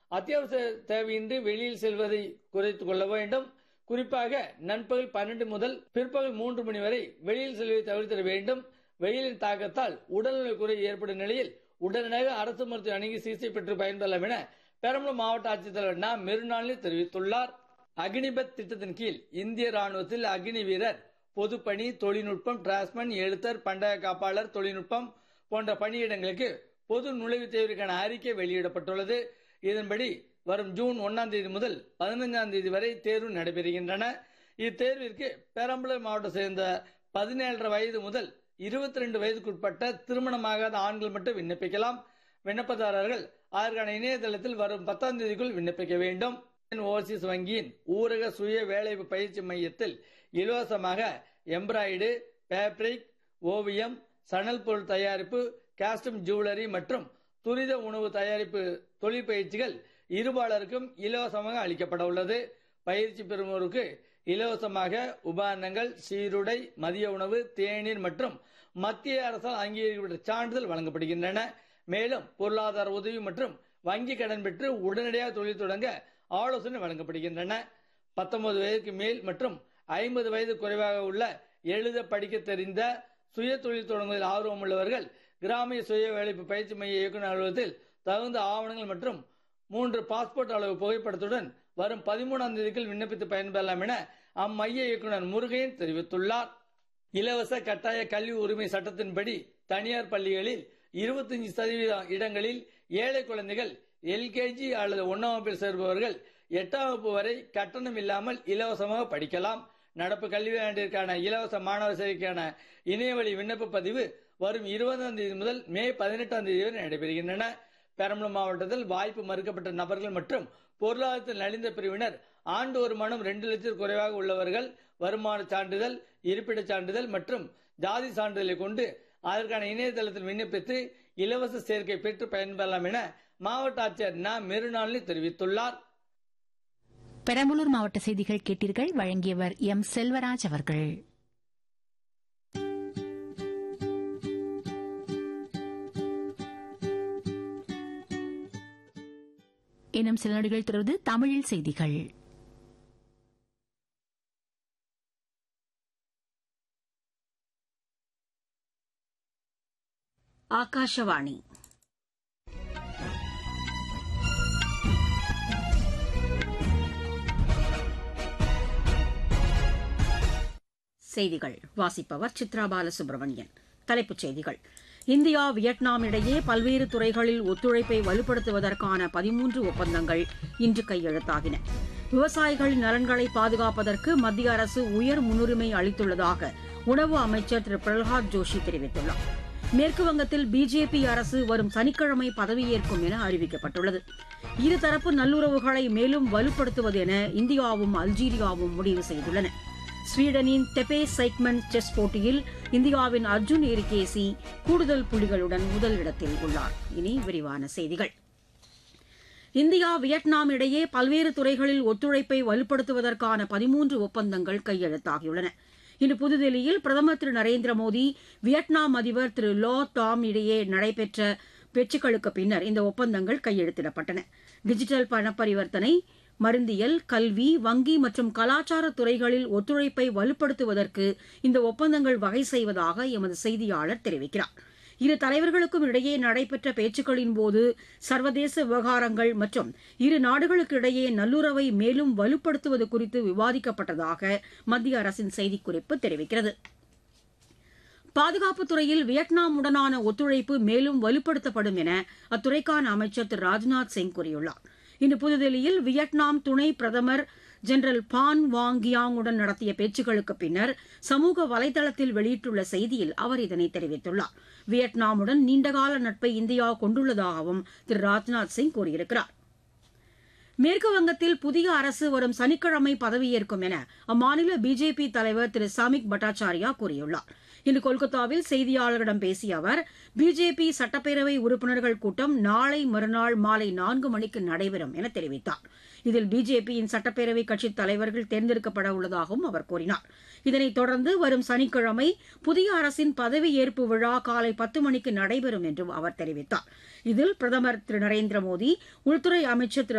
அத்தியாவசிய தேவையின்றி வெளியில் செல்வதை குறைத்துக் கொள்ள வேண்டும் குறிப்பாக நண்பகல் பன்னெண்டு முதல் பிற்பகல் மூன்று மணி வரை வெளியில் செல்வதை தவிர்த்திட வேண்டும் வெயிலின் தாக்கத்தால் உடல்நல குறை ஏற்படும் நிலையில் உடனடியாக அரசு மருத்துவ அணுகி சிகிச்சை பெற்று பயன்பெறலாம் என பெரம்பலூர் மாவட்ட ஆட்சித்தலைவர் நா மெருநாளினி தெரிவித்துள்ளார் அக்னிபத் திட்டத்தின் கீழ் இந்திய ராணுவத்தில் அக்னி வீரர் பொதுப்பணி தொழில்நுட்பம் டிராஸ்மன் எழுத்தர் பண்டய காப்பாளர் தொழில்நுட்பம் போன்ற பணியிடங்களுக்கு பொது நுழைவுத் தேர்விற்கான அறிக்கை வெளியிடப்பட்டுள்ளது இதன்படி வரும் ஜூன் ஒன்னாம் தேதி முதல் பதினைஞ்சாம் தேதி வரை தேர்வு நடைபெறுகின்றன இத்தேர்விற்கு பெரம்பலூர் மாவட்டம் சேர்ந்த பதினேழரை வயது முதல் இருபத்தி ரெண்டு வயதுக்குட்பட்ட திருமணமாகாத ஆண்கள் மட்டும் விண்ணப்பிக்கலாம் விண்ணப்பதாரர்கள் அதற்கான இணையதளத்தில் வரும் பத்தாம் தேதிக்குள் விண்ணப்பிக்க வேண்டும் ஓவர்சீஸ் வங்கியின் ஊரக சுய வேலைவாய்ப்பு பயிற்சி மையத்தில் இலவசமாக எம்ப்ராய்டு பேப்ரிக் ஓவியம் சணல் பொருள் தயாரிப்பு காஸ்டும் ஜுவல்லரி மற்றும் துரித உணவு தயாரிப்பு தொழில் பயிற்சிகள் இருபாலருக்கும் இலவசமாக அளிக்கப்பட உள்ளது பயிற்சி பெறுவோருக்கு இலவசமாக உபகரணங்கள் சீருடை மதிய உணவு தேநீர் மற்றும் மத்திய அரசால் அங்கீகரிக்கப்பட்ட சான்றிதழ் வழங்கப்படுகின்றன மேலும் பொருளாதார உதவி மற்றும் வங்கி கடன் பெற்று உடனடியாக தொழில் தொடங்க ஆலோசனை வழங்கப்படுகின்றன பத்தொன்பது வயதுக்கு மேல் மற்றும் ஐம்பது வயது குறைவாக உள்ள எழுத படிக்க தெரிந்த சுய தொழில் தொடங்குவதில் ஆர்வம் உள்ளவர்கள் கிராமிய சுய வேலைப்பு பயிற்சி மைய இயக்குநர் அலுவலகத்தில் தகுந்த ஆவணங்கள் மற்றும் மூன்று பாஸ்போர்ட் அளவு புகைப்படத்துடன் வரும் பதிமூணாம் தேதிக்குள் விண்ணப்பித்து பயன்பெறலாம் என அம்மைய இயக்குநர் முருகையன் தெரிவித்துள்ளார் இலவச கட்டாய கல்வி உரிமை சட்டத்தின்படி தனியார் பள்ளிகளில் இருபத்தஞ்சு சதவீதம் இடங்களில் ஏழை குழந்தைகள் எல்கேஜி அல்லது ஒன்னாம் வகுப்பில் சேர்பவர்கள் எட்டாம் வகுப்பு வரை கட்டணம் இல்லாமல் இலவசமாக படிக்கலாம் நடப்பு கல்வி ஆண்டிற்கான இலவச மாணவர் சேர்க்கைக்கான இணையவழி விண்ணப்ப பதிவு வரும் இருபதாம் தேதி முதல் மே பதினெட்டாம் தேதி வரை நடைபெறுகின்றன பெரம்பலூர் மாவட்டத்தில் வாய்ப்பு மறுக்கப்பட்ட நபர்கள் மற்றும் பொருளாதாரத்தில் நலிந்த பிரிவினர் ஆண்டு வருமானம் ரெண்டு லட்சம் குறைவாக உள்ளவர்கள் வருமான சான்றிதழ் இருப்பிடச் சான்றிதழ் மற்றும் ஜாதி சான்றிதழை கொண்டு அதற்கான இணையதளத்தில் விண்ணப்பித்து இலவச சேர்க்கை பெற்று பயன்பெறலாம் என மாவட்ட ஆட்சியர் ந மெருநாளினி தெரிவித்துள்ளார் பெரம்பலூர் மாவட்ட செய்திகள் கேட்டீர்கள் வழங்கியவர் எம் செல்வராஜ் அவர்கள் இன்னும் சில நொடிகள் தொடர்ந்து தமிழில் செய்திகள் ಆಕಾಶವಾಣಿ செய்திகள் வாசிப்பவர் சித்ரா பாலசுப்ரமணியன் தலைப்புச் செய்திகள் இந்தியா வியட்நாம் இடையே பல்வேறு துறைகளில் ஒத்துழைப்பை வலுப்படுத்துவதற்கான பதிமூன்று ஒப்பந்தங்கள் இன்று கையெழுத்தாகின விவசாயிகளின் நலன்களை பாதுகாப்பதற்கு மத்திய அரசு உயர் முன்னுரிமை அளித்துள்ளதாக உணவு அமைச்சர் திரு பிரகலாத் ஜோஷி தெரிவித்துள்ளார் மேற்குவங்கத்தில் பிஜேபி அரசு வரும் சனிக்கிழமை பதவியேற்கும் என அறிவிக்கப்பட்டுள்ளது இருதரப்பு நல்லுறவுகளை மேலும் வலுப்படுத்துவது என இந்தியாவும் அல்ஜீரியாவும் முடிவு செய்துள்ளன ஸ்வீடனின் தெபே சைக்மன் செஸ் போட்டியில் இந்தியாவின் அர்ஜுன் எரிகேசி கூடுதல் புள்ளிகளுடன் முதலிடத்தில் உள்ளார் இனி விரிவான செய்திகள் இந்தியா வியட்நாம் இடையே பல்வேறு துறைகளில் ஒத்துழைப்பை வலுப்படுத்துவதற்கான பதிமூன்று ஒப்பந்தங்கள் கையெழுத்தாகியுள்ளன இன்று புதுதில்லியில் பிரதமர் திரு நரேந்திர மோடி வியட்நாம் அதிபர் திரு லோ டாம் இடையே நடைபெற்ற பேச்சுக்களுக்கு பின்னர் இந்த ஒப்பந்தங்கள் கையெழுத்திடப்பட்டன டிஜிட்டல் பண பரிவர்த்தனை மருந்தியல் கல்வி வங்கி மற்றும் கலாச்சார துறைகளில் ஒத்துழைப்பை வலுப்படுத்துவதற்கு இந்த ஒப்பந்தங்கள் வகை செய்வதாக எமது செய்தியாளர் தெரிவிக்கிறார் இரு தலைவர்களுக்கும் இடையே நடைபெற்ற பேச்சுக்களின் போது சர்வதேச விவகாரங்கள் மற்றும் இரு நாடுகளுக்கு இடையே நல்லுறவை மேலும் வலுப்படுத்துவது குறித்து விவாதிக்கப்பட்டதாக மத்திய அரசின் செய்திக்குறிப்பு தெரிவிக்கிறது பாதுகாப்புத் துறையில் வியட்நாமுடனான ஒத்துழைப்பு மேலும் வலுப்படுத்தப்படும் என அத்துறைக்கான அமைச்சர் திரு ராஜ்நாத் சிங் கூறியுள்ளார் இன்று புதுதில்லியில் வியட்நாம் துணை பிரதமர் ஜெனரல் பான் வாங் கியாங்குடன் நடத்திய பேச்சுக்களுக்கு பின்னர் சமூக வலைதளத்தில் வெளியிட்டுள்ள செய்தியில் அவர் இதனை தெரிவித்துள்ளார் வியட்நாமுடன் நீண்டகால நட்பை இந்தியா கொண்டுள்ளதாகவும் திரு ராஜ்நாத் சிங் கூறியிருக்கிறார் மேற்குவங்கத்தில் புதிய அரசு வரும் சனிக்கிழமை பதவியேற்கும் என அம்மாநில பிஜேபி தலைவர் திரு சாமிக் பட்டாச்சாரியா கூறியுள்ளார் இன்று கொல்கத்தாவில் செய்தியாளர்களிடம் பேசிய அவர் பிஜேபி சட்டப்பேரவை உறுப்பினர்கள் கூட்டம் நாளை மறுநாள் மாலை நான்கு மணிக்கு நடைபெறும் என தெரிவித்தார் இதில் பிஜேபியின் சட்டப்பேரவை கட்சித் தலைவர்கள் தேர்ந்தெடுக்கப்பட உள்ளதாகவும் அவர் கூறினார் இதனைத் தொடர்ந்து வரும் சனிக்கிழமை புதிய அரசின் பதவியேற்பு விழா காலை பத்து மணிக்கு நடைபெறும் என்றும் அவர் தெரிவித்தார் இதில் பிரதமர் திரு நரேந்திர மோடி உள்துறை அமைச்சர் திரு